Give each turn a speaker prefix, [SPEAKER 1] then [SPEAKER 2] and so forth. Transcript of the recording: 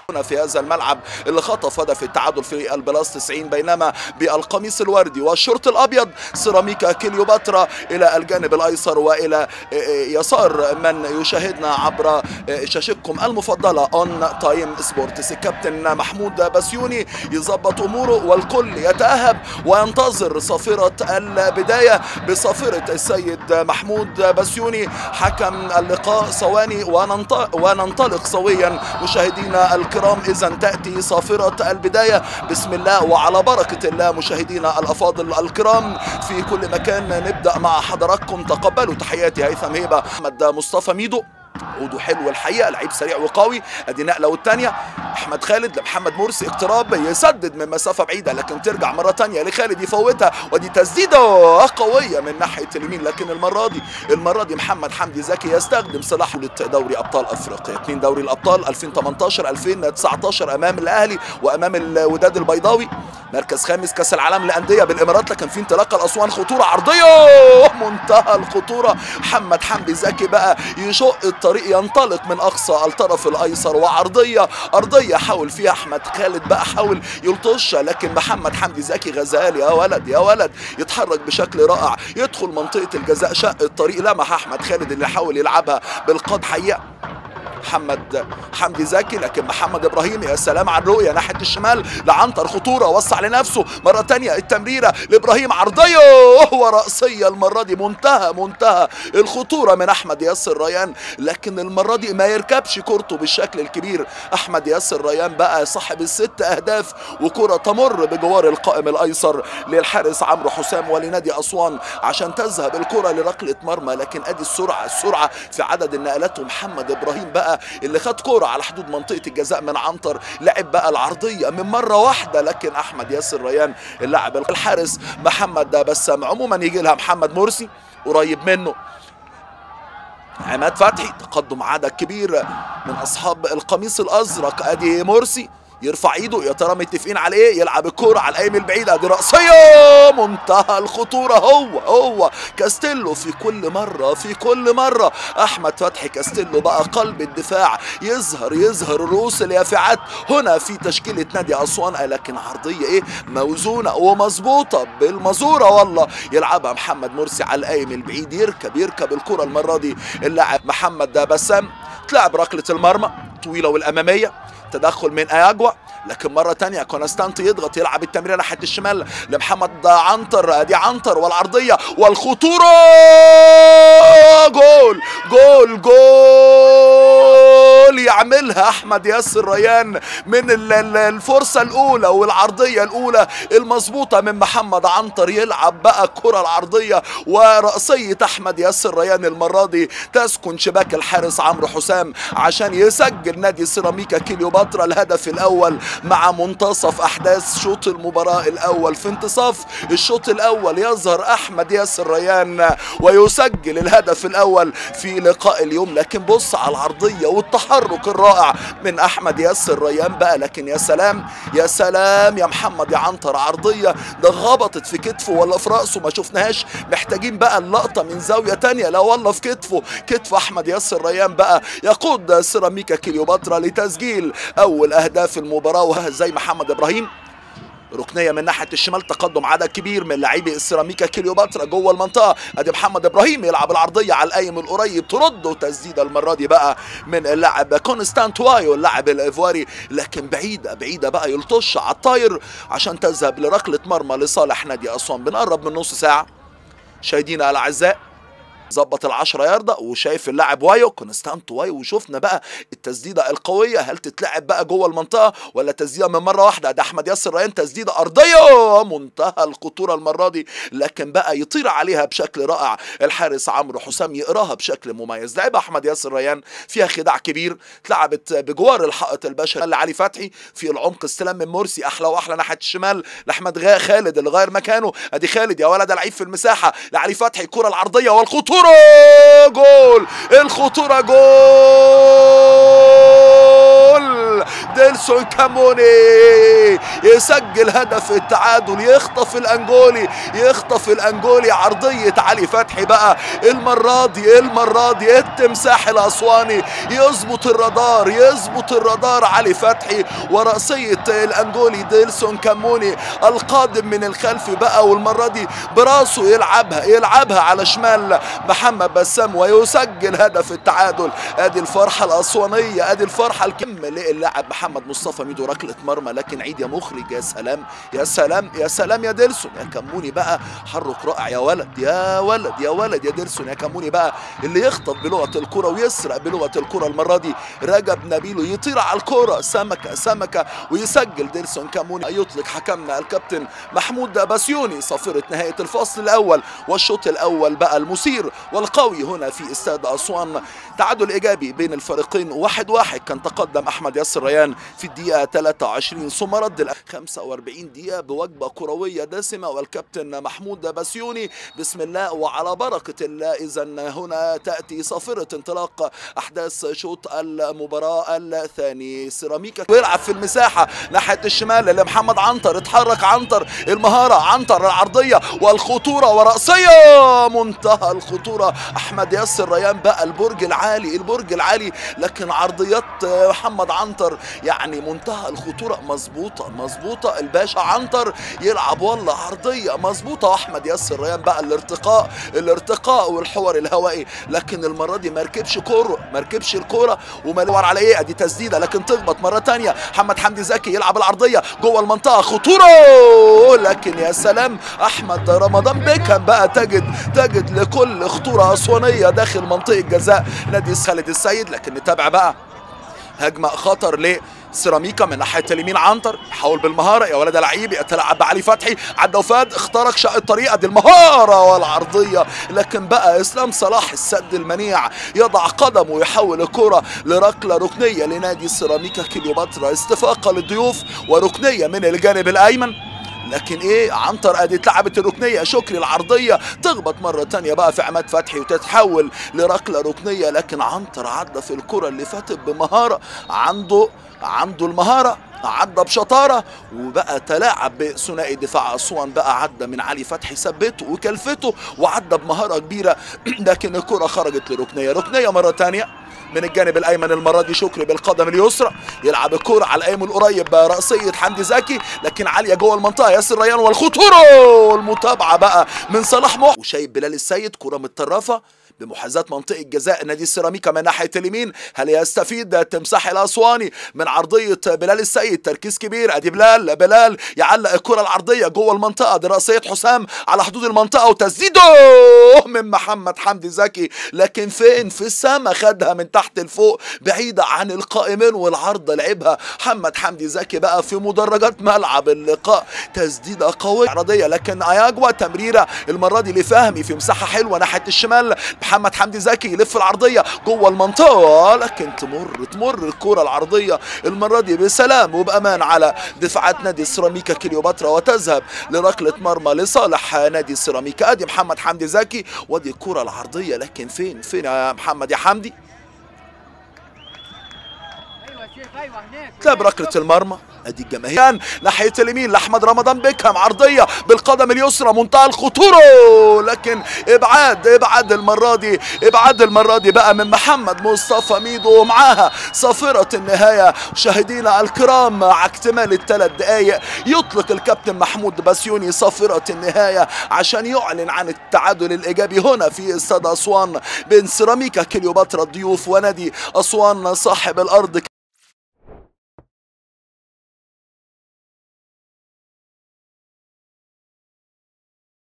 [SPEAKER 1] هنا في هذا الملعب اللي خطف هدف التعادل في البلاس 90 بينما بالقميص الوردي والشورت الابيض سيراميكا كليوباترا الى الجانب الايسر والى يسار من يشاهدنا عبر شاشتكم المفضله اون تايم سبورتس الكابتن محمود بسيوني يظبط اموره والكل يتاهب وينتظر صافره البدايه بصافره السيد محمود بسيوني حكم اللقاء ثواني وننطلق سويا مشاهدينا الكرام اذا تاتي صافره البدايه بسم الله وعلى بركه الله مشاهدينا الافاضل الكرام في كل مكان نبدا مع حضراتكم تقبلوا تحياتي هيثم هيبه احمد مصطفى ميدو عوده حلو الحقيقه لعيب سريع وقوي ادي نقله والثانيه احمد خالد لمحمد مرسي اقتراب يسدد من مسافه بعيده لكن ترجع مره ثانيه لخالد يفوتها ودي تسديده قويه من ناحيه اليمين لكن المره دي المره دي محمد حمدي زكي يستخدم سلاحه لدوري ابطال افريقيا اثنين دوري الابطال 2018 2019 امام الاهلي وامام الوداد البيضاوي مركز خامس كاس العالم للانديه بالامارات لكن في انطلاقه الاسوان خطوره عرضيه منتهى الخطوره محمد حمدي زكي بقى يشق الطريق ينطلق من اقصى الطرف الايسر وعرضيه ارضيه حاول فيها احمد خالد بقى حاول يلطشها لكن محمد حمدي زكي غزال يا ولد يا ولد يتحرك بشكل رائع يدخل منطقه الجزاء شق الطريق لمح احمد خالد اللي حاول يلعبها بالقاد حقيقه محمد حمدي زكي لكن محمد ابراهيم يا سلام على الرؤيه ناحيه الشمال لعنتر خطوره وسع لنفسه مره تانية التمريره لابراهيم عرضيه وهو راسيه المره دي منتهى منتهى الخطوره من احمد ياسر ريان لكن المره دي ما يركبش كورته بالشكل الكبير احمد ياسر ريان بقى صاحب الست اهداف وكره تمر بجوار القائم الايسر للحارس عمرو حسام ولنادي اسوان عشان تذهب الكره لركله مرمى لكن ادي السرعه السرعه في عدد النقلات ومحمد ابراهيم بقى اللي خد كوره على حدود منطقه الجزاء من عنتر لعب بقى العرضيه من مره واحده لكن احمد ياسر ريان اللاعب الحارس محمد بسام عموما يجي لها محمد مرسي قريب منه عماد فتحي تقدم عدد كبير من اصحاب القميص الازرق ادي مرسي يرفع ايده يا ترى متفقين على ايه يلعب الكوره على الايم البعيده دي راسيه منتهى الخطوره هو هو كاستيلو في كل مره في كل مره احمد فتحي كاستيلو بقى قلب الدفاع يظهر يظهر رؤوس اليافعات هنا في تشكيله نادي اسوان لكن عرضيه ايه موزونه ومظبوطه بالمزوره والله يلعبها محمد مرسي على الايم البعيد يركب يركب الكره المره دي اللاعب محمد بسام تلعب ركله المرمى طويله والاماميه تدخل من اياجوا لكن مرة تانية كونستانت يضغط يلعب التمريرة ناحية الشمال لمحمد عنتر ادي عنتر والعرضية والخطورة جول جول جول يعملها احمد ياسر ريان من الفرصة الاولى والعرضية الاولى المظبوطة من محمد عنتر يلعب بقى الكرة العرضية ورأسية احمد ياسر ريان المرة دي تسكن شباك الحارس عمرو حسام عشان يسجل نادي سيراميكا كليوباترا الهدف الاول مع منتصف احداث شوط المباراه الاول في انتصاف الشوط الاول يظهر احمد ياسر ريان ويسجل الهدف الاول في لقاء اليوم لكن بص على العرضيه والتحرك الرائع من احمد ياسر ريان بقى لكن يا سلام يا سلام يا محمد يا عنتر عرضيه ده خبطت في كتفه ولا في راسه ما شفناهاش محتاجين بقى اللقطه من زاويه تانية لا والله في كتفه كتف احمد ياسر ريان بقى يقود سيراميكا كليوباترا لتسجيل اول اهداف المباراه وها زي محمد ابراهيم ركنيه من ناحيه الشمال تقدم عدد كبير من لاعبي السيراميكا كليوباترا جوه المنطقه ادي محمد ابراهيم يلعب العرضيه على القايم القريب ترد وتسديده المره دي بقى من اللاعب كونستانت وايو اللاعب الايفواري لكن بعيده بعيده بقى يلطش على الطاير عشان تذهب لركله مرمى لصالح نادي اسوان بنقرب من نص ساعه مشاهدينا الاعزاء ظبط العشرة ياردة وشايف اللاعب وايو كونستانت وايو وشفنا بقى التسديدة القوية هل تتلعب بقى جوه المنطقة ولا تسديدة من مرة واحدة ده أحمد ياسر ريان تسديدة أرضية منتهى الخطورة المرة دي لكن بقى يطير عليها بشكل رائع الحارس عمرو حسام يقراها بشكل مميز لعب أحمد ياسر ريان فيها خداع كبير اتلعبت بجوار الحائط البشري لعلي فتحي في العمق استلام من مرسي أحلى وأحلى ناحية الشمال لأحمد غا خالد اللي غير مكانه أدي خالد يا ولد لعيب في المساحة لعلي فتحي الكرة العرضية والخطورة الخطورة جول الخطورة جول ديلسون كاموني يسجل هدف التعادل يخطف الانجولي يخطف الانجولي عرضيه علي فتحي بقى المره دي المره دي التمساح الاسواني يظبط الرادار يظبط الرادار علي فتحي وراسيه الانجولي ديلسون كاموني القادم من الخلف بقى والمره دي براسه يلعبها يلعبها على شمال محمد بسام ويسجل هدف التعادل ادي الفرحه الاسوانيه ادي الفرحه الكم اللاعب محمد مصطفى ميدو ركله مرمى لكن عيد يا مخرج يا سلام يا سلام يا سلام يا ديلسون يا كموني بقى حرك رائع يا ولد يا ولد يا ولد يا ديلسون يا كموني بقى اللي يخطف بلغه الكره ويسرق بلغه الكره المره دي رجب نبيلو يطير على الكره سمكه سمكه ويسجل ديلسون كاموني يطلق حكمنا الكابتن محمود بسيوني صافره نهايه الفصل الاول والشوط الاول بقى المثير والقوي هنا في استاد اسوان تعادل ايجابي بين الفريقين واحد واحد كان تقدم احمد ياسر ريان في الدقيقه 23 ثم رد ال 45 دقيقه بوجبه كرويه دسمه والكابتن محمود بسيوني بسم الله وعلى بركه الله اذا هنا تاتي صافره انطلاق احداث شوط المباراه الثاني سيراميكا ويلعب في المساحه ناحيه الشمال لمحمد عنتر اتحرك عنتر المهاره عنتر العرضيه والخطوره وراسيه منتهى الخطوره احمد ياسر ريان بقى البرج العالي البرج العالي لكن عرضيات محمد عنتر يعني منتهى الخطوره مظبوطه مظبوطه الباشا عنتر يلعب والله عرضيه مظبوطه واحمد ياسر ريان بقى الارتقاء الارتقاء والحور الهوائي لكن المره دي ما ركبش كوره ما ركبش الكوره ومدور على ايه ادي تسديده لكن تخبط مره تانية محمد حمدي زكي يلعب العرضيه جوه المنطقه خطوره لكن يا سلام احمد رمضان بيكهام بقى تجد تجد لكل خطوره اسوانيه داخل منطقه جزاء نادي خالد السيد لكن نتابع بقى هجمه خطر ل سيراميكا من ناحيه اليمين عنتر يحاول بالمهاره يا ولد لعيب يتلاعب بعلي فتحي عدى وفاد اخترق شق الطريق دي المهاره والعرضيه لكن بقى اسلام صلاح السد المنيع يضع قدمه ويحول الكره لركله ركنيه لنادي سيراميكا كليوباترا استفاقه للضيوف وركنيه من الجانب الايمن لكن ايه عنتر ادي اتلعبت الركنيه شكري العرضيه تخبط مره تانية بقى في عماد فتحي وتتحول لركله ركنيه لكن عنتر عدى في الكره اللي فاتت بمهاره عنده عنده المهاره عدى بشطارة وبقى تلاعب بثنائي دفاع أسوان بقى عدى من علي فتحي ثبته وكلفته وعدى بمهارة كبيرة لكن الكرة خرجت لركنية ركنية مرة تانية من الجانب الايمن المره دي شكري بالقدم اليسرى يلعب الكوره على الايم القريب راسيه حمدي زكي لكن عاليه جوه المنطقه ياسر ريان والخطوره المتابعه بقى من صلاح محسن وشايف بلال السيد كره متطرفه بمحاذاة منطقة جزاء نادي السيراميكا من ناحية اليمين هل يستفيد التمساح الأسواني من عرضية بلال السيد تركيز كبير أدي بلال بلال يعلق الكرة العرضية جوه المنطقة دي رأسية حسام على حدود المنطقة وتسديده من محمد حمدي زكي لكن فين في السما خدها من تحت لفوق بعيدة عن القائمين والعرضة لعبها محمد حمدي زكي بقى في مدرجات ملعب اللقاء تسديدة قوية عرضية لكن أياجوا تمريرة المرة دي لفهمي في مساحة حلوة ناحية الشمال محمد حمدي زكي يلف العرضيه جوه المنطقه لكن تمر تمر الكره العرضيه المره دي بسلام وبامان على دفاعات نادي سيراميكا كليوباترا وتذهب لركله مرمى لصالح نادي سيراميكا ادي محمد حمدي زكي ودي الكره العرضيه لكن فين فين يا محمد يا حمدي تلعب ركله المرمى ادي الجماهير ناحيه اليمين لاحمد رمضان بيكهام عرضيه بالقدم اليسرى منتهى الخطوره لكن ابعاد ابعاد المره دي ابعاد المره دي بقى من محمد مصطفى ميدو ومعاها صافره النهايه مشاهدينا الكرام مع اكتمال الثلاث دقائق يطلق الكابتن محمود بسيوني صافره النهايه عشان يعلن عن التعادل الايجابي هنا في استاد اسوان بين سيراميكا كليوباترا الضيوف ونادي اسوان صاحب الارض